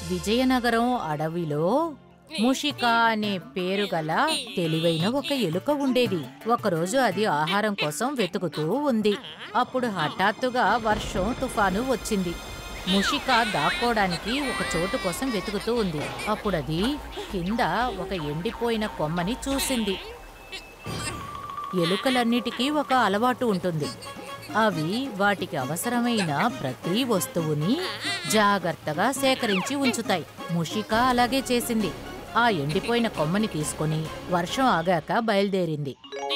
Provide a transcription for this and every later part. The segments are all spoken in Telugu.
విజయనగరం అడవిలో ముషిక అనే పేరు గల తెలివైన ఒక ఎలుక ఉండేది ఒకరోజు అది ఆహారం కోసం వెతుకుతూ ఉంది అప్పుడు హఠాత్తుగా వర్షం తుఫాను వచ్చింది ముషిక దాక్కోడానికి ఒక చోటు కోసం వెతుకుతూ ఉంది అప్పుడు అది కింద ఒక ఎండిపోయిన కొమ్మని చూసింది ఎలుకలన్నిటికీ ఒక అలవాటు ఉంటుంది అవి వాటికి అవసరమైన ప్రతి వస్తువుని జాగ్రత్తగా సేకరించి ఉంచుతాయి ముషిక అలాగే చేసింది ఆ ఎండిపోయిన కొమ్మని తీసుకొని వర్షం ఆగాక బయలుదేరింది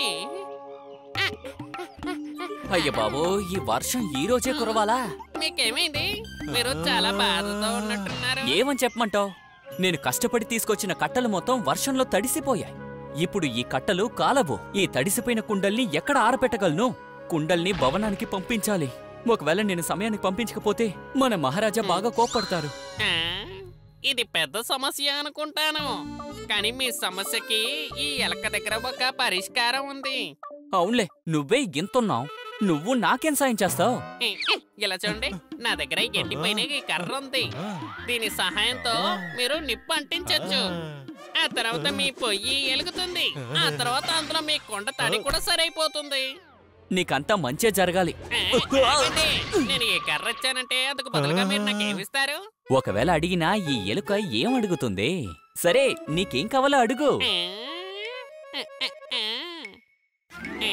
అయ్య బాబో ఈ వర్షం ఈ రోజే కురవాలా మీకేమైంది మీరు చాలా బాధతో ఉన్నట్టున్నారు ఏమని చెప్పమంటావ్ నేను కష్టపడి తీసుకొచ్చిన కట్టలు మొత్తం వర్షంలో తడిసిపోయాయి ఇప్పుడు ఈ కట్టలు కాలవు ఈ తడిసిపోయిన కుండల్ని ఎక్కడ ఆరపెట్టగలను కుండల్ని భవనానికి పంపించాలి ఒకవేళ నేను సమయానికి పంపించకపోతే మన మహారాజా బాగా కోప్పడతారు ఆ, ఇది పెద్ద సమస్య అనుకుంటాను కానీ మీ సమస్యకి ఈ ఎలక దగ్గర ఒక పరిష్కారం ఉంది అవునులే నువ్వే గింతున్నావు నువ్వు నాకేం సాయం చేస్తావు ఏ, ఏ, ఇలా చూడండి నా దగ్గర ఎండిపోయిన ఈ కర్ర ఉంది దీని సహాయంతో మీరు నిప్పు అంటించొచ్చు ఆ తర్వాత మీ పొయ్యి ఎలుగుతుంది ఆ తర్వాత అందులో మీ కొండ తడి కూడా సరైపోతుంది నీకంతా మంచే జరగాలి ఏ, ఆగండి. నేను ఏ కర్ర ఇచ్చానంటే అందుకు బదులుగా మీరు నాకు ఏమిస్తారు ఒకవేళ అడిగినా ఈ ఎలుక ఏం అడుగుతుంది సరే నీకేం కావాలో అడుగు ఏ, ఏ, ఏ, ఏ. ఏ.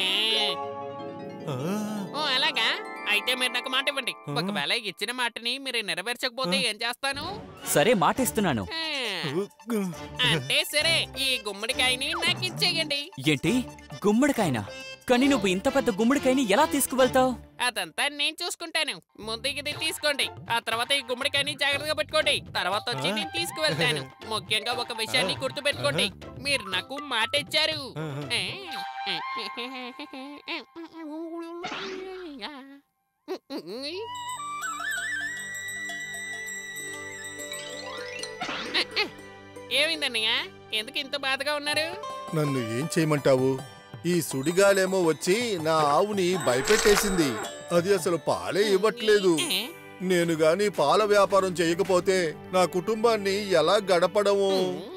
ఓ అలాగా అయితే మీరు నాకు మాట ఇవ్వండి ఒకవేళ ఇచ్చిన మాటని మీరు నెరవేర్చకపోతే ఏం చేస్తాను సరే మాటిస్తున్నాను ఏ, అంటే సరే ఈ గుమ్మడికాయని నాకు ఇచ్చేయండి ఏంటి గుమ్మడికాయనా కానీ నువ్వు ఇంత పెద్ద గుమ్మడికాయని ఎలా తీసుకువెళ్తావు అదంతా నేను చూసుకుంటాను ముందు ఇది తీసుకోండి ఆ తర్వాత ఈ గుమ్మడికాయని జాగ్రత్తగా పెట్టుకోండి తర్వాత వచ్చి నేను తీసుకువెళ్తాను ముఖ్యంగా ఒక విషయాన్ని గుర్తు పెట్టుకోండి మీరు నాకు మాట ఇచ్చారు ఏ, ఏమైందన్నయ్య ఎందుకు ఇంత బాధగా ఉన్నారు నన్ను ఏం చేయమంటావు ఈ సుడిగాలేమో వచ్చి నా ఆవుని భయపెట్టేసింది అది అసలు పాలే ఇవ్వట్లేదు ఏ? నేను గాని పాల వ్యాపారం చేయకపోతే నా కుటుంబాన్ని ఎలా గడపడము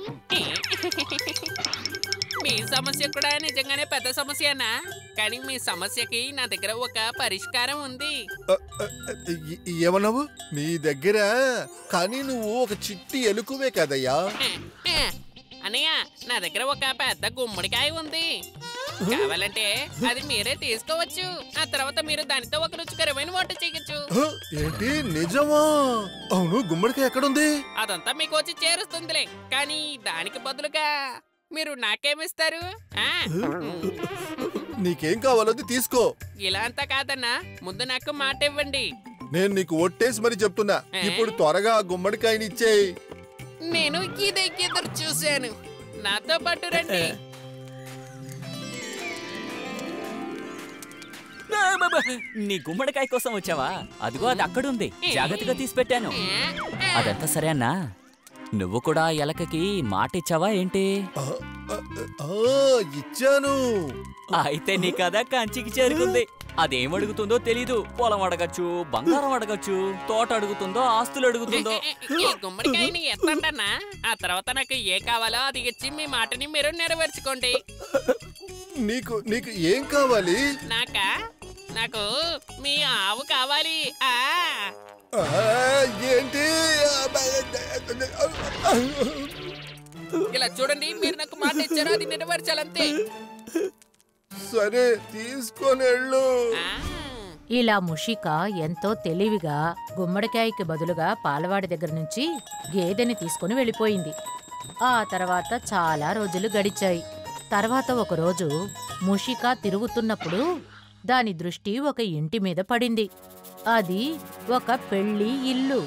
మీ సమస్య కూడా నిజంగానే పెద్ద సమస్యనా కానీ మీ సమస్యకి నా దగ్గర ఒక పరిష్కారం ఉంది అ, అ, ఎ- ఏమన్నావు నీ దగ్గర కానీ నువ్వు ఒక చిట్టి ఎలుకువే కదయ్యా అనయ్య నా దగ్గర ఒక పెద్ద గుమ్మడికాయ ఉంది కావాలంటే అది మీరే తీసుకోవచ్చు ఆ తర్వాత మీరు దానితో ఒక రుచికరమైన వంట చేయొచ్చు హ, ఏంటి నిజమా అవును గుమ్మడికాయ ఎక్కడుంది అదంతా మీకు వచ్చి చేరుస్తుందిలే కానీ దానికి బదులుగా మీరు నాకేమిస్తారు ఆ? నీకేం కావాలో తీసుకో ఇలా అంతా కాదన్నా ముందు నాకు మాట ఇవ్వండి నేను నీకు ఒట్టేసి మరి చెప్తున్నా ఇప్పుడు త్వరగా ఆ గుమ్మడికాయని ఇచ్చేయి నేను ఇదే ఎదురు చూశాను నాతో పాటు రండి నీ గుమ్మడికాయ కోసం వచ్చావా అదిగో అది అక్కడుంది జాగ్రత్తగా తీసి పెట్టాను అదంతా సరే అన్నా నువ్వు కూడా ఆ ఎలకకి మాట ఇచ్చావా ఏంటి ఆ, ఆ, ఆ, ఇచ్చాను అయితే నీ కథ కంచికి చేరుకుంది అదేం అడుగుతుందో తెలీదు పొలం అడగచ్చు బంగారం అడగచ్చు తోట అడుగుతుందో ఆస్తులు అడుగుతుందో ఈ గుమ్మడికాయని ఎత్తండన్నా ఆ తర్వాత నాకు ఏ కావాలో అది ఇచ్చి మీ మాటని మీరు నెరవేర్చుకోండి నీకు నీకు ఏం కావాలి నాకా నాకు మీ ఆవు కావాలి ఆ ఆ, ఏంటి ఇలా చూడండి మీరు నాకు మాట ఇచ్చారో అది నెరవేర్చాలంతే సరే తీసుకొని వెళ్ళు ఆ. ఇలా ముషిక ఎంతో తెలివిగా గుమ్మడికాయకి బదులుగా పాలవాడి దగ్గర నుంచి గేదెని తీసుకుని వెళ్ళిపోయింది ఆ తర్వాత చాలా రోజులు గడిచాయి తర్వాత ఒకరోజు ముషిక తిరుగుతున్నప్పుడు దాని దృష్టి ఒక ఇంటి మీద పడింది అది ఒక పెళ్లి ఇల్లు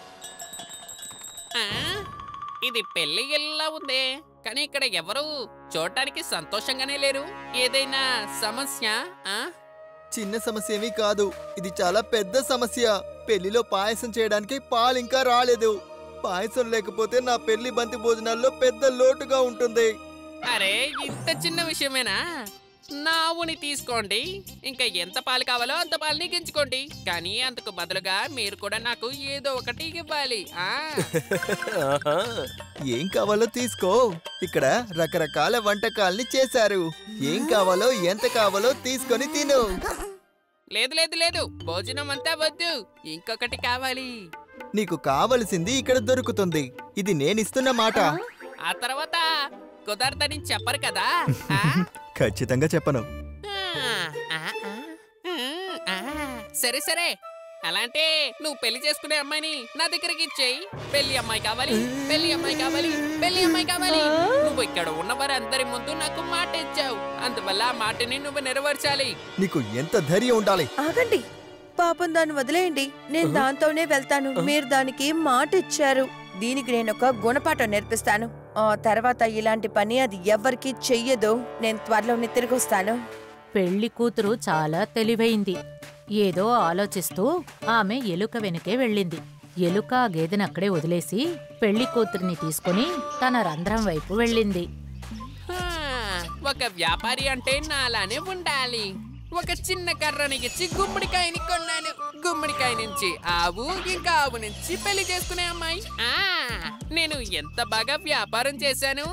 ఆ? ఇది పెళ్లి ఇల్లా ఉంది కానీ ఇక్కడ ఎవరు చూడటానికి సంతోషంగానే లేరు ఏదైనా సమస్య ఆ చిన్న సమస్య ఏమీ కాదు ఇది చాలా పెద్ద సమస్య పెళ్లిలో పాయసం చేయడానికి పాలు ఇంకా రాలేదు పాయసం లేకపోతే నా పెళ్లి బంతి భోజనాల్లో పెద్ద లోటుగా ఉంటుంది అరే ఇంత చిన్న విషయమేనా నా ఆవుని తీసుకోండి ఇంకా ఎంత పాలు కావాలో అంత పాలు నీకించుకోండి కానీ అందుకు బదులుగా మీరు కూడా నాకు ఏదో ఒకటి ఇవ్వాలి ఆ ఆహా, ఏం కావాలో తీసుకో ఇక్కడ రకరకాల వంటకాల్ని చేశారు ఏం కావాలో ఎంత కావాలో తీసుకొని తిను లేదు లేదు లేదు భోజనం అంతా వద్దు ఇంకొకటి కావాలి నీకు కావలసింది ఇక్కడ దొరుకుతుంది ఇది నేనిస్తున్న మాట ఆ తర్వాత కుదరదని చెప్పరు కదా ఆ? ఖచ్చితంగా చెప్పను ఆ, ఆ, ఆ, ఆ. సరే సరే అలాంటే నువ్వు పెళ్లి చేసుకునే అమ్మాయిని నా దగ్గరికి ఇచ్చేయి పెళ్లి అమ్మాయి కావాలి పెళ్లి అమ్మాయి కావాలి పెళ్లి అమ్మాయి కావాలి నువ్వు ఇక్కడ ఉన్న వారందరి ముందు నాకు మాట ఇచ్చావు అందువల్ల ఆ మాటని నువ్వు నెరవేర్చాలి నీకు ఎంత ధైర్యం ఉండాలి ఆగండి పాపం దాన్ని వదిలేయండి నేను దాంతోనే వెళ్తాను మీరు దానికి మాట ఇచ్చారు దీనికి నేను ఒక గుణపాఠం నేర్పిస్తాను ఆ తర్వాత ఇలాంటి పని అది ఎవ్వరికీ చెయ్యదు నేను త్వరలోనే తిరిగి వస్తాను పెళ్లి కూతురు చాలా తెలివైంది ఏదో ఆలోచిస్తూ ఆమె ఎలుక వెనుకే వెళ్ళింది ఎలుక ఆ గేదెని అక్కడే వదిలేసి పెళ్లి కూతురిని తీసుకుని తన రంధ్రం వైపు వెళ్ళింది హా, ఒక వ్యాపారి అంటే నాలానే ఉండాలి ఒక చిన్న కర్రని ఇచ్చి గుమ్మడికాయని కొన్నాను గుమ్మడికాయ నుంచి ఆవు ఇంకా ఆవు నుంచి పెళ్లి చేసుకునే అమ్మాయి ఆ నేను ఎంత బాగా వ్యాపారం చేశాను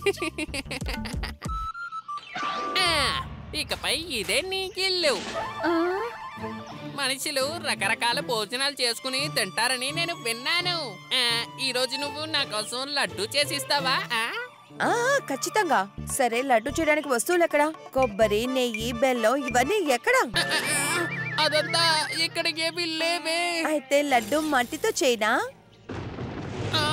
ఆ, ఇకపై ఇదే నీకిల్లు మనుషులు రకరకాల భోజనాలు చేసుకుని తింటారని నేను విన్నాను ఆ, ఈ రోజు నువ్వు నా కోసం లడ్డు చేసి ఇస్తావా ఆ? ఆ ఖచ్చితంగా సరే లడ్డు చేయడానికి వస్తువులు ఎక్కడా కొబ్బరి నెయ్యి బెల్లం ఇవన్నీ ఎక్కడా అదంతా ఇక్కడ ఏమీ లేవే అయితే లడ్డు మట్టితో చేయనా ఆ!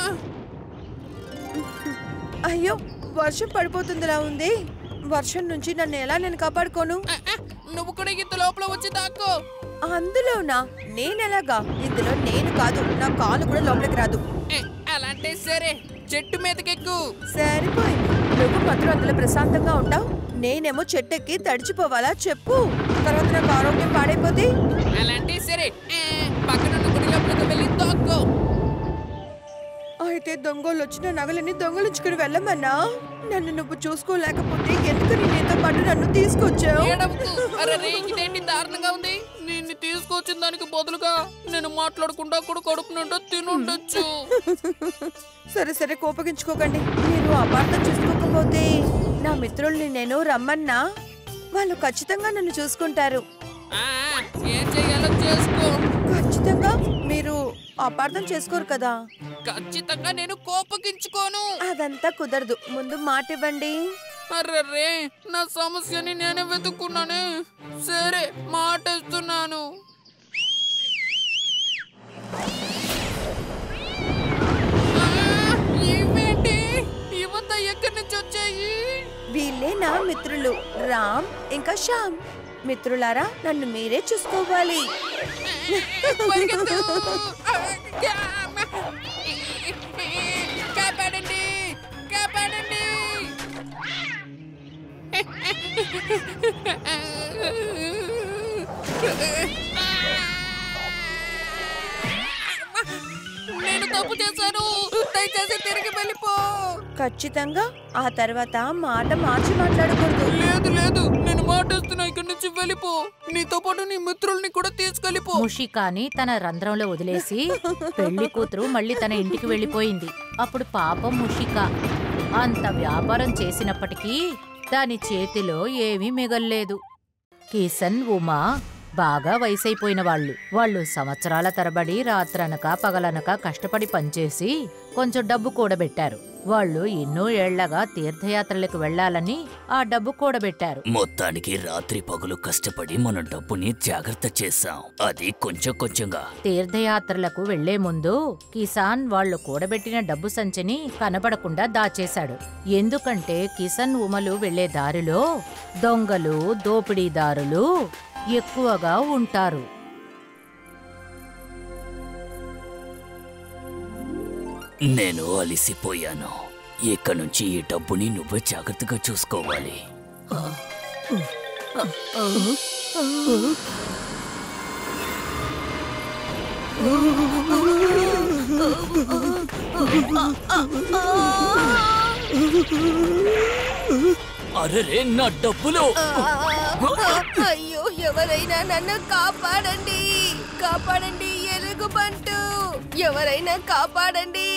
అయ్యో వర్షం పడిపోతుందిలా ఉంది వర్షం నుంచి నన్ను ఎలా నేను కాపాడుకోను ఆ, ఆ, నువ్వు కూడా ఇంత లోపల వచ్చి దాక్కో అందులోనా నేనెలాగా ఇందులో నేను కాదు నా కాలు కూడా లోపలికి రాదు ఏ, అలాంటే సరే చెట్టు మీదకెక్కు సరిపోయింది నువ్వు మాత్రం అందులో ప్రశాంతంగా ఉంటావు నేనేమో చెట్టెక్కి తడిచిపోవాలా చెప్పు తర్వాత నాకు ఆరోగ్యం పాడైపోతే అలాంటే సరే ఏ, పక్కనున్న గుడి లోపలికి వెళ్ళి దాక్కో అయితే దొంగలు వచ్చిన నగలని దొంగలించుకుని వెళ్ళమన్నా నన్ను నువ్వు చూసుకోలేకపోతే ఎందుకు నీ నీతో పాటు నన్ను తీసుకొచ్చావు ఏడవకు. అరే రే, ఇదేంటి దారుణంగా ఉంది నిన్ను తీసుకొచ్చిన దానికి బదులుగా నేను మాట్లాడకుండా కూడా కడుపు నిండా తినుండొచ్చు సరే సరే కోపగించుకోకండి మీరు అపార్థం చేసుకోకపోతే నా మిత్రుల్ని నేను రమ్మన్నా వాళ్ళు ఖచ్చితంగా నన్ను చూసుకుంటారు ఆ, ఏం చేయాలో చేసుకో ఖచ్చితంగా మీరు అపార్థం చేసుకోరు కదా ఖచ్చితంగా నేను కోపగించుకోను అదంతా కుదరదు ముందు మాట ఇవ్వండి అర్రర్రే నా సమస్యని నేనే వెతుక్కున్నానే సరే మాటేస్తున్నాను ఆ, ఇవేంటి ఇవంతా ఎక్కడి నుంచి వచ్చాయి వీళ్ళే నా మిత్రులు రామ్ ఇంకా శ్యామ్ మిత్రులారా నన్ను మీరే చూసుకోవాలి పరిగెత్తు. కాపాడండి కాపాడండి నేను తప్పు చేశాను దయచేసి తిరిగి వెళ్ళిపో ఖచ్చితంగా ఆ తర్వాత మాట మార్చి మాట్లాడకూడదు లేదు లేదు నేను మాటేస్తున్నా ఇక్కడి నుంచి వెళ్ళిపో నీతో పాటు నీ మిత్రుల్ని కూడా తీసుకెళ్ళిపో ముషికాని తన రంధ్రంలో వదిలేసి పెళ్లి కూతురు మళ్ళీ తన ఇంటికి వెళ్ళిపోయింది అప్పుడు పాపం ముషిక అంత వ్యాపారం చేసినప్పటికీ దాని చేతిలో ఏమీ మిగల్లేదు కిషన్ ఉమా బాగా వయసైపోయిన వాళ్ళు వాళ్ళు సంవత్సరాల తరబడి రాత్రనక పగలనక కష్టపడి పనిచేసి కొంచెం డబ్బు కూడబెట్టారు వాళ్ళు ఎన్నో ఏళ్లగా తీర్థయాత్రలకు వెళ్లాలని ఆ డబ్బు కూడబెట్టారు మొత్తానికి రాత్రి పగలు కష్టపడి మన డబ్బుని జాగ్రత్త చేశాం అది కొంచెం కొంచెంగా తీర్థయాత్రలకు వెళ్లే ముందు కిసాన్ వాళ్ళు కూడబెట్టిన డబ్బు సంచిని కనబడకుండా దాచేశాడు ఎందుకంటే కిసాన్ ఉమలు వెళ్లే దారిలో దొంగలు దోపిడీదారులు ఎక్కువగా ఉంటారు నేను అలిసిపోయాను ఇక నుంచి ఈ డబ్బుని నువ్వే జాగ్రత్తగా చూసుకోవాలి అరే నా డబ్బులు అయ్యో ఎవరైనా నన్ను కాపాడండి కాపాడండి ఎలుగుబంటు ఎవరైనా కాపాడండి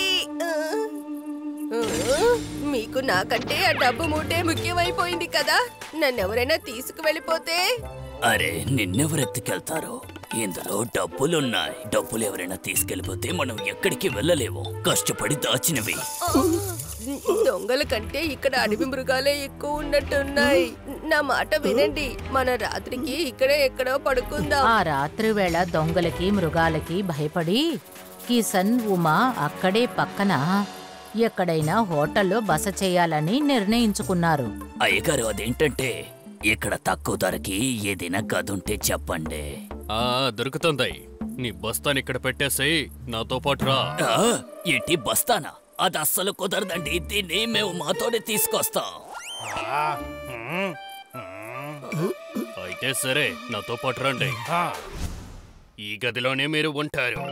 మీకు నాకంటే ఆ డబ్బు మూటే ముఖ్యమైపోయింది కదా నన్ను ఎవరైనా తీసుకువెళ్ళిపోతే అరే నిన్నెవరెత్తుకెళ్తారో ఇందులో డబ్బులున్నాయి డబ్బులు ఎవరైనా తీసుకెళ్ళిపోతే మనం ఎక్కడికి వెళ్ళలేము కష్టపడి దాచినవి దొంగల కంటే ఇక్కడ అడవి మృగాలే ఎక్కువ ఉన్నట్టున్నాయి నా మాట వినండి మన రాత్రికి ఇక్కడే ఎక్కడో పడుకుందాం ఆ రాత్రి వేళ దొంగలకి మృగాలకి భయపడి కిసన్ ఉమా అక్కడే పక్కన ఎక్కడైనా హోటల్లో బస చేయాలని నిర్ణయించుకున్నారు అయ్యగారు అదేంటంటే ఇక్కడ తక్కువ ధరకి ఏదైనా గదుంటే చెప్పండి ఆ దొరుకుతుంది నీ బస్తాని ఇక్కడ పెట్టేసేయ్ నాతో పాటు రా ఆ, ఏంటి బస్తానా అది అస్సలు కుదరదండి దీన్ని మేము మాతోనే తీసుకొస్తాం అయితే సరే నాతో పాటు రండి ఈ గదిలోనే మీరు ఉంటారు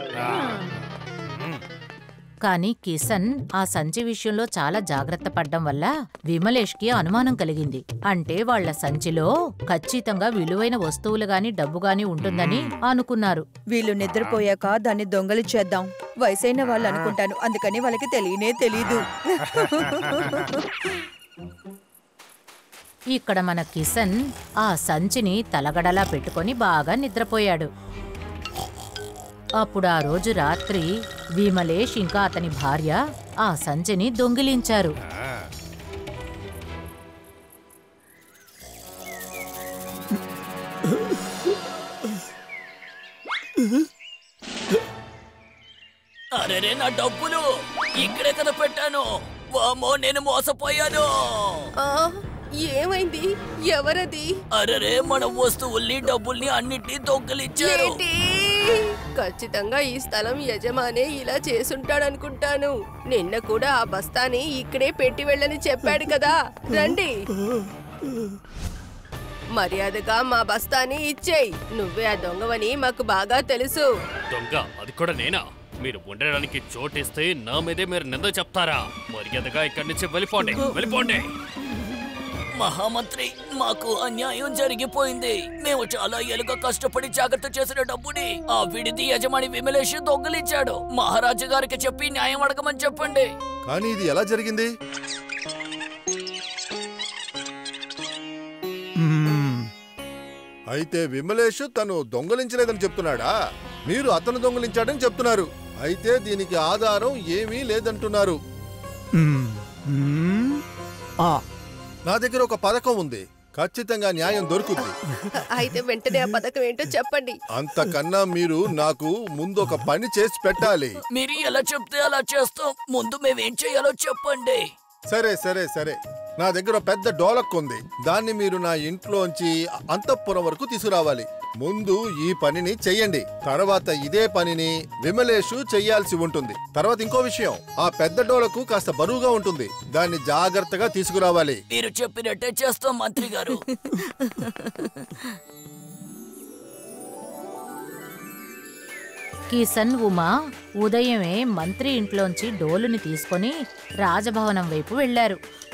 కానీ కిషన్ ఆ సంచి విషయంలో చాలా జాగ్రత్త పడ్డం వల్ల విమలేష్కి అనుమానం కలిగింది అంటే వాళ్ళ సంచిలో ఖచ్చితంగా విలువైన వస్తువులు గాని డబ్బు గాని ఉంటుందని అనుకున్నారు వీళ్ళు నిద్రపోయాక దాన్ని దొంగలి చేద్దాం వయసైన వాళ్ళు అనుకుంటాను అందుకని వాళ్ళకి తెలియనే తెలీదు ఇక్కడ మన కిషన్ ఆ సంచిని తలగడలా పెట్టుకొని బాగా నిద్రపోయాడు అప్పుడు ఆ రోజు రాత్రి విమలేష్ ఇంకా అతని భార్య ఆ సంచిని దొంగిలించారు అరే నా డబ్బులు ఇక్కడే కదా పెట్టాను వామో నేను మోసపోయాను ఆ, ఏమైంది ఎవరది అరే మన వస్తువుల్ని డబ్బుల్ని అన్నిటినీ దొంగలిచ్చారు ఏంటి ఖచ్చితంగా ఈ స్థలం యజమానే ఇలా చేసుంటాడనుకుంటాను నిన్న కూడా ఆ బస్తాని ఇక్కడే పెట్టి వెళ్ళని చెప్పాడు కదా రండి మర్యాదగా మా బస్తాని ఇచ్చేయి నువ్వే ఆ దొంగవని మాకు బాగా తెలుసు దొంగ అది కూడా నేనా మీరు ఉండడానికి చోటిస్తే నా మీదే మీరు నింద చెప్తారా మర్యాదగా ఇక్కడి నుంచి వెళ్ళిపోండి వెళ్ళిపోండి మహామంత్రి మాకు అన్యాయం జరిగిపోయింది మేము చాలా ఎలుక కష్టపడి జాగ్రత్త చేసిన డబ్బుని ఆ విడిది యజమాని విమలేష్ దొంగలిచ్చాడు మహారాజు గారికి చెప్పి న్యాయం అడగమని చెప్పండి కానీ ఇది ఎలా జరిగింది అయితే విమలేష్ తను దొంగలించలేదని చెప్తున్నాడా మీరు అతను దొంగలించాడని చెప్తున్నారు అయితే దీనికి ఆధారం ఏమీ లేదంటున్నారు నా దగ్గర ఒక పథకం ఉంది ఖచ్చితంగా న్యాయం దొరుకుద్ది అయితే వెంటనే ఆ పథకం ఏంటో చెప్పండి అంతకన్నా మీరు నాకు ముందు ఒక పని చేసి పెట్టాలి మీరు ఎలా చెప్తే అలా చేస్తాం ముందు మేమేం చేయాలో చెప్పండి సరే సరే సరే నా దగ్గర ఒక పెద్ద డోలక్ ఉంది దాన్ని మీరు నా ఇంట్లోంచి అంతఃపురం వరకు తీసుకురావాలి ముందు ఈ పనిని చెయ్యండి తర్వాత ఇదే పనిని విమలేషు చెయ్యాల్సి ఉంటుంది తర్వాత ఇంకో విషయం ఆ పెద్ద డోలకు కాస్త బరువుగా ఉంటుంది దాన్ని జాగ్రత్తగా తీసుకురావాలి మీరు చెప్పినట్టే చేస్తాం మంత్రి గారు కిషన్ ఉమా ఉదయమే మంత్రి ఇంట్లోంచి డోలుని తీసుకొని రాజభవనం వైపు వెళ్లారు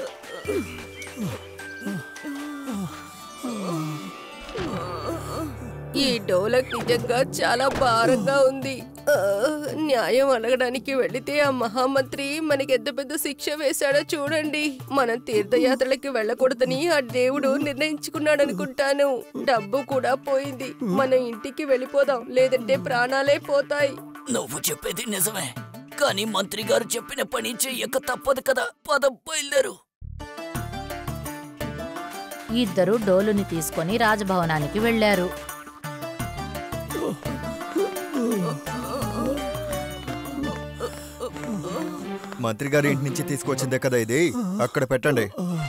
ఈ డోలక్ నిజంగా చాలా భారంగా ఉంది ఆ, న్యాయం అడగడానికి వెళితే ఆ మహామంత్రి మనకి ఎంత పెద్ద శిక్ష వేశాడో చూడండి మనం తీర్థయాత్రలకి వెళ్ళకూడదని ఆ దేవుడు నిర్ణయించుకున్నాడు అనుకుంటాను డబ్బు కూడా పోయింది మనం ఇంటికి వెళ్ళిపోదాం లేదంటే ప్రాణాలే పోతాయి నువ్వు చెప్పేది నిజమే కానీ మంత్రి గారు చెప్పిన పని చెయ్యక తప్పదు కదా పద బయలుదేరు ఇద్దరు డోలుని తీసుకొని రాజభవనానికి వెళ్లారు మంత్రి గారి ఇంటి నుంచి తీసుకొచ్చిందే కదా ఇది అక్కడ పెట్టండి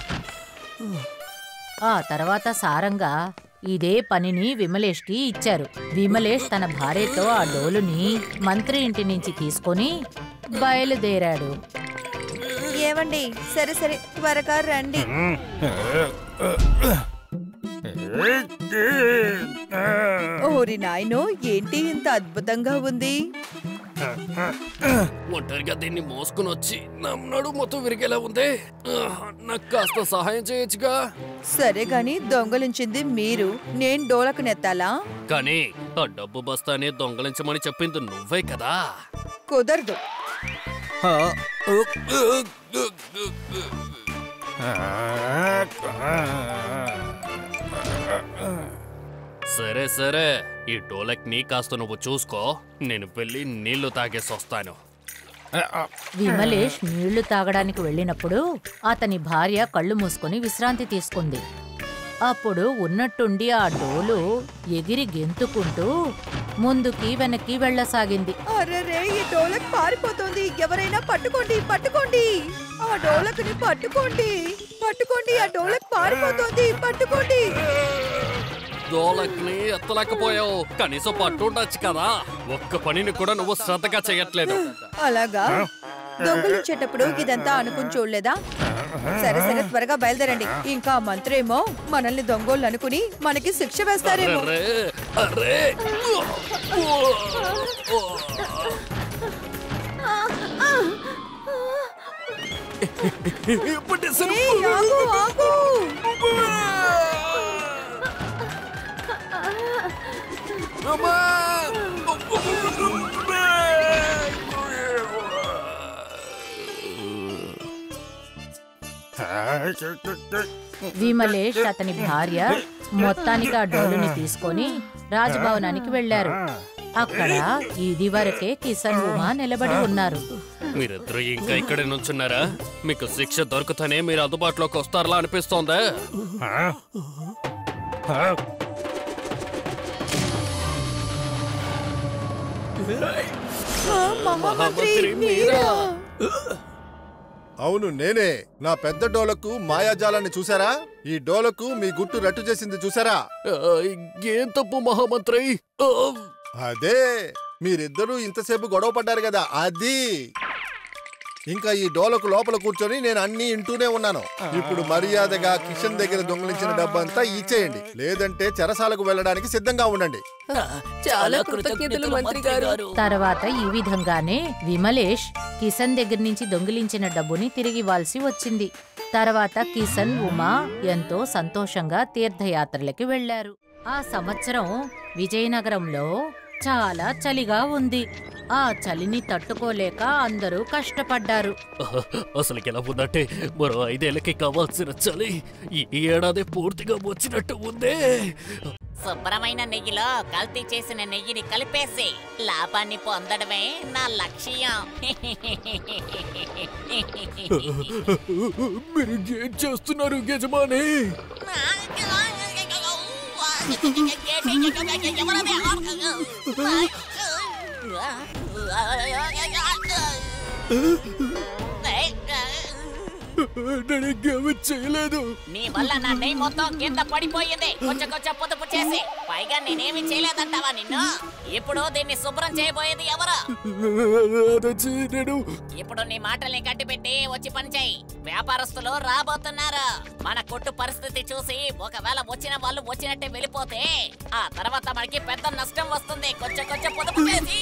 ఆ తర్వాత సారంగా ఇదే పనిని విమలేష్కి ఇచ్చారు విమలేష్ తన భార్యతో ఆ డోలుని మంత్రి ఇంటి నుంచి తీసుకొని బయలుదేరాడు ఏమండి సరే సరే త్వరగా రండి ఓరి నాయనో ఏంటి ఇంత అద్భుతంగా ఉంది ఒంటరిగా దీన్ని మోసుకుని వచ్చి నా నడు మొత్తం విరిగేలా ఉంది ఆహ్, నాకు కాస్త సహాయం చేయొచ్చుగా సరే గాని దొంగలించింది మీరు నేను డోలకు నెత్తాలా కానీ ఆ డబ్బు బస్తాని దొంగలించమని చెప్పింది నువ్వే కదా కుదరదు సరే సరే ఈ డోలక్ ని కాస్త నువ్వు చూసుకో నేను వెళ్ళి నీళ్లు తాగేసి వస్తాను విమలేష్ నీళ్లు తాగడానికి వెళ్ళినప్పుడు అతని భార్య కళ్ళు మూసుకొని విశ్రాంతి తీసుకుంది అప్పుడు ఉన్నట్టుండి ఆ డోలు ఎగిరి గెంతుకుంటూ ముందుకి వెనక్కి వెళ్ళసాగింది అరే ఈ డోలక్ పారిపోతుంది ఎవరైనా పట్టుకోండి పట్టుకోండి ఆ డోలకుని పట్టుకోండి పట్టుకోండి ఆ డోలక్ పారిపోతుంది పట్టుకోండి డోలక్ ని ఎత్తలేకపోయావు కనీసం పట్టుండొచ్చు కదా ఒక్క పనిని కూడా నువ్వు శ్రద్ధగా చేయట్లేదు అలాగా దొంగలించేటప్పుడు ఇదంతా అనుకుని చూడలేదా సరే సరే త్వరగా బయలుదేరండి ఇంకా ఆ మంత్రేమో మనల్ని దొంగోళ్ళు అనుకుని మనకి శిక్ష వేస్తారేమో అరే అరే ఇప్పుడు ఏయ్, ఆగు, ఆగు. విమలేష్ అతని భార్య మొత్తానికి ఆ డోలుని తీసుకొని రాజభవనానికి వెళ్లారు అక్కడ ఇది వరకే కిషన్ ఉమా నిలబడి ఉన్నారు మీరిద్దరు ఇంకా ఇక్కడే నుంచున్నారా మీకు శిక్ష దొరుకుతూనే మీరు అందుబాటులోకి వస్తారలా అనిపిస్తోందా ఆ, మహామంత్రి మహామంత్రి మీరా? అవును నేనే నా పెద్ద డోలకు మాయాజాలాన్ని చూసారా ఈ డోలకు మీ గుట్టు రట్టు చేసింది చూసారా ఆ, ఏం తప్పు మహామంత్రి ఆ, అదే మీరిద్దరూ ఇంతసేపు గొడవ పడ్డారు కదా అది ఇంకా ఈ డోలకు లోపల కూర్చొని నేను అన్ని ఇంటూనే ఉన్నాను ఇప్పుడు మర్యాదగా కిషన్ దగ్గర దొంగిలించిన డబ్బంతా ఇచ్చేయండి లేదంటే చెరసాలకు వెళ్ళడానికి సిద్ధంగా ఉండండి చాలా కృతజ్ఞతలు మంత్రి గారు తర్వాత ఈ విధంగానే విమలేష్ కిషన్ దగ్గర నుంచి దొంగిలించిన డబ్బుని తిరిగి ఇవ్వాల్సి వచ్చింది తర్వాత కిషన్ ఉమా ఎంతో సంతోషంగా తీర్థయాత్రలకి వెళ్లారు ఆ సంవత్సరం విజయనగరంలో చాలా చలిగా ఉంది ఆ చలిని తట్టుకోలేక అందరూ కష్టపడ్డారు అసలు ఎలా ఉందంటే మరో ఐదేళ్లకి కావాల్సిన చలి ఈ ఏడాది పూర్తిగా వచ్చినట్టు ఉందే శుభ్రమైన నెయ్యిలో కల్తీ చేసిన నెయ్యిని కలిపేసి లాభాన్ని పొందడమే నా లక్ష్యం మీరు ఏం చేస్తున్నారు యజమాని నేను ఇంకేమీ చేయలేదు నీ వల్ల నా నెయ్యి మొత్తం కింద పడిపోయింది కొంచెం కొంచెం పొదుపు చేసి పైగా నేనేమి చేయలేదంటావా నిన్ను ఇప్పుడు దీన్ని శుభ్రం చేయబోయేది ఎవరు అదొచ్చి నేను ఇప్పుడు నీ మాటల్ని కట్టిపెట్టి వచ్చి పని చేయి వ్యాపారస్తులు రాబోతున్నారు మన కొట్టు పరిస్థితి చూసి ఒకవేళ వచ్చిన వాళ్ళు వచ్చినట్టే వెళ్ళిపోతే ఆ తర్వాత మనకి పెద్ద నష్టం వస్తుంది కొంచెం కొంచెం పొదుపు చేసి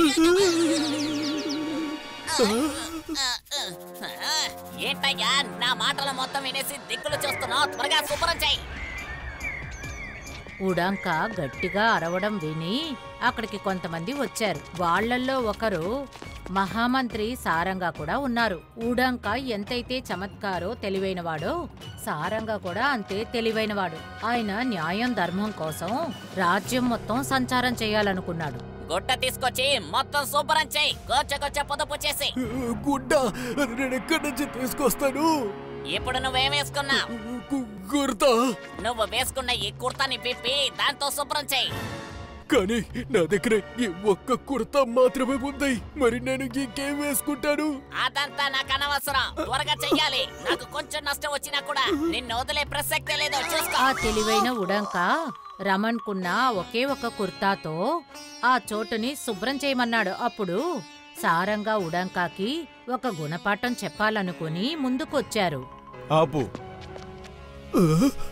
ఏంటయ్యా నా మాటలు మొత్తం వినేసి దిక్కులు చూస్తున్నావు త్వరగా శుభ్రం చేయి ఉడాంక గట్టిగా అరవడం విని అక్కడికి కొంతమంది వచ్చారు వాళ్ళల్లో ఒకరు మహామంత్రి సారంగా కూడా ఉన్నారు ఊడాంక ఎంతైతే చమత్కారో తెలివైనవాడో సారంగా కూడా అంతే తెలివైనవాడు ఆయన న్యాయం ధర్మం కోసం రాజ్యం మొత్తం సంచారం చేయాలనుకున్నాడు గుడ్డ తీసుకొచ్చి మొత్తం శుభ్రం చేయి కొంచెం కొంచెం పొదుపు చేసి గుడ్డ అది నేను ఎక్కడి నుంచి తీసుకొస్తాను ఇప్పుడు నువ్వేం వేసుకున్నావు గు- గుర్తా నువ్వు వేసుకున్న ఈ కుర్తాని విప్పి దాంతో శుభ్రం చేయి కానీ నా దగ్గర ఈ ఒక్క కుర్తా మాత్రమే ఉంది మరి నేను ఇంకేం వేసుకుంటాను అదంతా నాకు అనవసరం త్వరగా చెయ్యాలి నాకు కొంచెం నష్టం వచ్చినా కూడా నిన్ను వదిలే ప్రసక్తే లేదు చూసుకో ఆ తెలివైన ఉడంక రమణ్కున్న ఒకే ఒక కుర్తాతో ఆ చోటుని శుభ్రం చేయమన్నాడు అప్పుడు సారంగా ఉడంకాకి ఒక గుణపాఠం చెప్పాలనుకుని ముందుకొచ్చారు ఆపు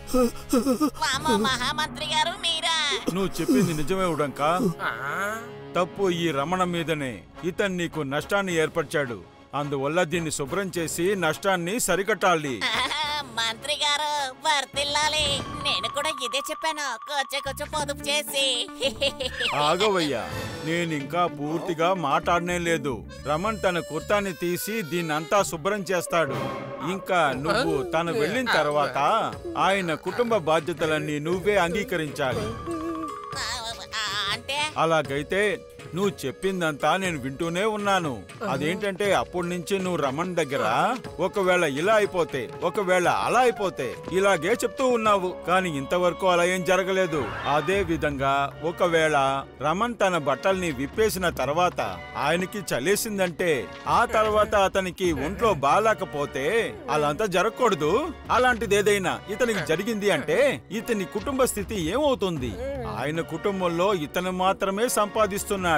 వామో మహామంత్రి గారు మీరా నువ్వు చెప్పింది నిజమే ఉడంకా తప్పు ఈ రమణ మీదనే ఇతను నీకు నష్టాన్ని ఏర్పరిచాడు అందువల్ల దీన్ని శుభ్రం చేసి నష్టాన్ని సరికట్టాలి ఆహా, మంత్రి గారు వర్తిల్లాలి నేను కూడా ఇదే చెప్పాను కొంచెం కొంచెం పొదుపు చేసి ఆగవయ్యా నేనింకా పూర్తిగా మాట్లాడనే లేదు రమణ్ తన కుర్తాన్ని తీసి దీన్నంతా శుభ్రం చేస్తాడు ఇంకా నువ్వు తను వెళ్ళిన తర్వాత ఆయన కుటుంబ బాధ్యతలన్నీ నువ్వే అంగీకరించాలి ఆ, ఆ, అంటే అలాగైతే నువ్వు చెప్పిందంతా నేను వింటూనే ఉన్నాను అదేంటంటే అప్పటి నుంచి నువ్వు రమణ్ దగ్గర ఒకవేళ ఇలా అయిపోతే ఒకవేళ అలా అయిపోతే ఇలాగే చెప్తూ ఉన్నావు కానీ ఇంతవరకు అలా ఏం జరగలేదు అదే విధంగా ఒకవేళ రమణ్ తన బట్టల్ని విప్పేసిన తర్వాత ఆయనకి చలేసిందంటే ఆ తర్వాత అతనికి ఒంట్లో బాగాలేకపోతే అలాంతా జరగకూడదు అలాంటిది ఏదైనా ఇతనికి జరిగింది అంటే ఇతని కుటుంబ స్థితి ఏమవుతుంది ఆయన కుటుంబంలో ఇతను మాత్రమే సంపాదిస్తున్నాడు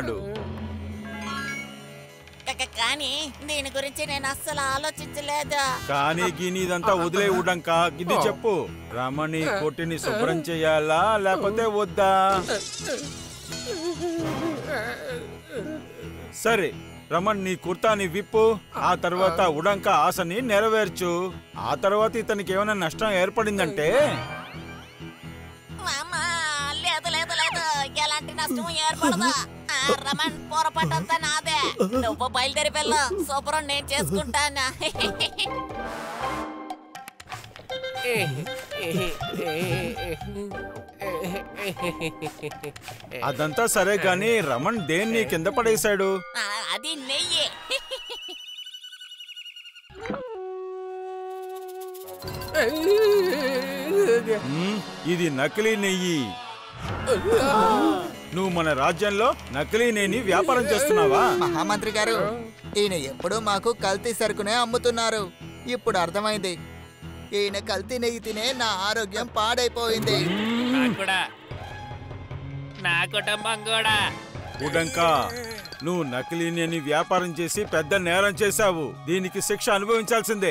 క- క- కానీ దీని గురించి నేను అస్సలు ఆలోచించలేదు కానీ గీని ఇదంతా వదిలే ఉడంక ఇది చెప్పు రమణి కొట్టిని శుభ్రం చేయాలా లేకపోతే వద్దా సరే రమణ్ నీ కుర్తాని విప్పు ఆ తర్వాత ఉడంక ఆశని నెరవేర్చు ఆ తర్వాత ఇతనికి ఏమైనా నష్టం ఏర్పడిందంటే అమ్మా, లేదు లేదు లేదు ఎలాంటి నష్టం ఏర్పడదు ఆ, రమణ్ పొరపాటంతా నాదే నువ్వు బయలుదేరి వెళ్ళు శుభ్రం నేను చేసుకుంటాను అదంతా సరే గాని రమణ్ దేన్ని కింద పడేశాడు ఆ, అది నెయ్యి ఉమ్, ఇది నకిలీ నెయ్యి నువ్వు మన రాజ్యంలో నకిలీ నెయ్యిని వ్యాపారం చేస్తున్నావా మహామంత్రి గారు ఈయన ఎప్పుడూ మాకు కల్తీ సరుకునే అమ్ముతున్నారు ఇప్పుడు అర్థమైంది ఈయన కల్తీ నెయ్యి తినే నా ఆరోగ్యం పాడైపోయింది నాకు కూడా నా కుటుంబం కూడా ఉడంకా నువ్వు నకిలీ నెయ్యిని వ్యాపారం చేసి పెద్ద నేరం చేశావు దీనికి శిక్ష అనుభవించాల్సిందే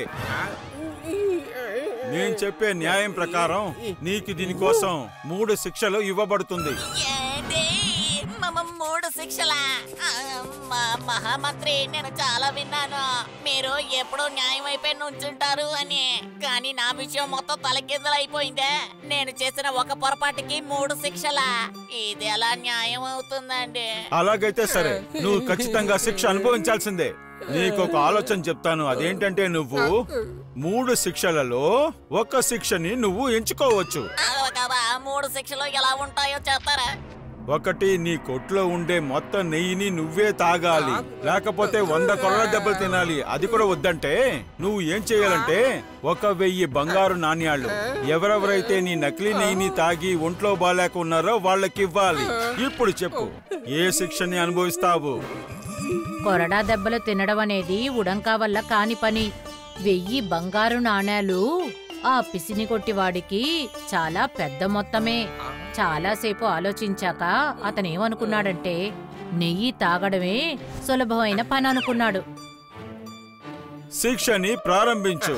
నేను చెప్పే న్యాయం ప్రకారం నీకు దీనికోసం మూడు శిక్షలు ఇవ్వబడుతుంది ఏంటి మమ మూడు శిక్షలా ఆ, మా- మహామంత్రి నేను చాలా విన్నాను మీరు ఎప్పుడూ న్యాయం అయిపోయి నుంచుంటారు అని కానీ నా విషయం మొత్తం తలకిందులైపోయిందే నేను చేసిన ఒక పొరపాటుకి మూడు శిక్షలా ఇది ఎలా న్యాయం అవుతుందండి అలాగైతే సరే నువ్వు ఖచ్చితంగా శిక్ష అనుభవించాల్సిందే నీకు ఒక ఆలోచన చెప్తాను అదేంటంటే నువ్వు మూడు శిక్షలలో ఒక శిక్షని నువ్వు ఎంచుకోవచ్చు ఆ, ఒక- ఆ మూడు శిక్షలు ఎలా ఉంటాయో చెప్తారా ఒకటి నీ కొట్లో ఉండే మొత్తం నెయ్యిని నువ్వే తాగాలి లేకపోతే వంద కొరల దెబ్బలు తినాలి అది కూడా వద్దంటే నువ్వు ఏం చేయాలంటే ఒక వెయ్యి బంగారు నాణ్యాలు ఎవరెవరైతే నీ నకిలీ నెయ్యిని తాగి ఒంట్లో బాలేక ఉన్నారో వాళ్ళకి ఇవ్వాలి ఇప్పుడు చెప్పు ఏ శిక్షని అనుభవిస్తావు కొరడా దెబ్బలు తినడం అనేది ఉడంకా వల్ల కాని పని వెయ్యి బంగారు నాణేలు ఆ పిసిని కొట్టివాడికి చాలా పెద్ద మొత్తమే చాలాసేపు ఆలోచించాక అతనేమనుకున్నాడంటే నెయ్యి తాగడమే సులభమైన పని అనుకున్నాడు శిక్షని ప్రారంభించు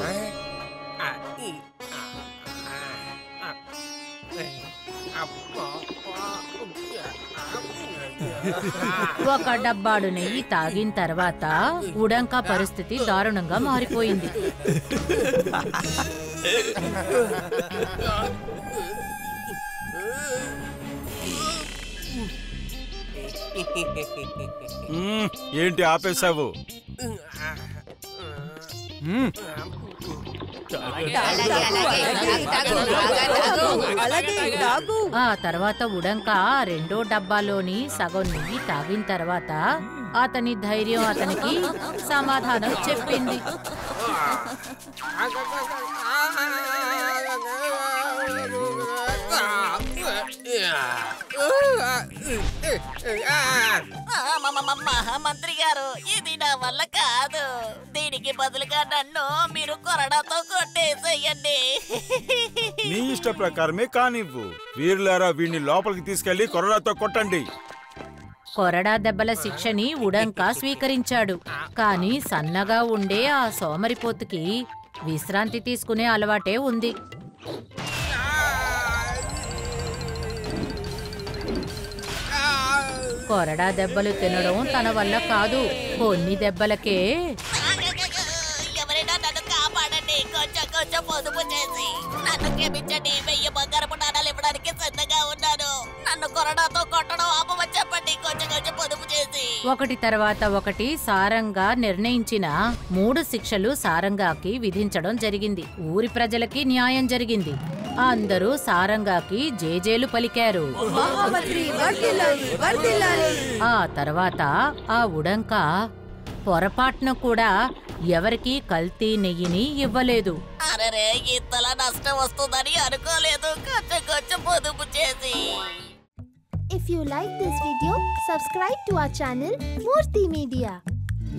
ఒక డబ్బాడు నెయ్యి తాగిన తర్వాత ఉడంకా పరిస్థితి దారుణంగా మారిపోయింది మ్మ్, ఏంటి ఆపేశావు మ్మ్, అలాగే తాగు ఆ తర్వాత ఉడంక రెండో డబ్బాలోని సగం నెయ్యి తాగిన తర్వాత అతని ధైర్యం అతనికి సమాధానం చెప్పింది ఆ, మ- మ- మ- మహామంత్రి గారు ఇది నా వల్ల కాదు దీనికి బదులుగా నన్ను మీరు కొరడాతో కొట్టేసేయండి నీ ఇష్ట ప్రకారమే కానివ్వు వీరులారా వీడిని లోపలికి తీసుకెళ్లి కొరడాతో కొట్టండి కొరడా దెబ్బల శిక్షని ఉడంక స్వీకరించాడు కాని సన్నగా ఉండే ఆ సోమరిపోతుకి విశ్రాంతి తీసుకునే అలవాటే ఉంది కొరడా దెబ్బలు తినడం తన వల్ల కాదు కొన్ని దెబ్బలకే ఎవరైనా నన్ను కాపాడండి కొంచెం కొంచెం పొదుపు చేసి నన్ను క్షమించండి వెయ్యి బంగారపు నాణాలు ఇవ్వడానికి సిద్ధంగా ఉన్నాను నన్ను కొరడాతో కొట్టడం ఆపమని చెప్పండి కొంచెం కొంచెం పొదుపు చేసి ఒకటి తర్వాత ఒకటి సారంగా నిర్ణయించిన మూడు శిక్షలు సారంగాకి విధించడం జరిగింది ఊరి ప్రజలకి న్యాయం జరిగింది అందరూ సారంగాకి జేజేలు పలికారు మహామంత్రి వర్ధిల్లాలి వర్ధిల్లాలి ఆ తర్వాత ఆ ఉడంక పొరపాటున కూడా ఎవరికీ కల్తీ నెయ్యిని ఇవ్వలేదు అరే ఇంతలా నష్టం వస్తుందని అనుకోలేదు కొంచెం కొంచెం పొదుపు చేసి If you like this video, subscribe to our channel Murthy Media.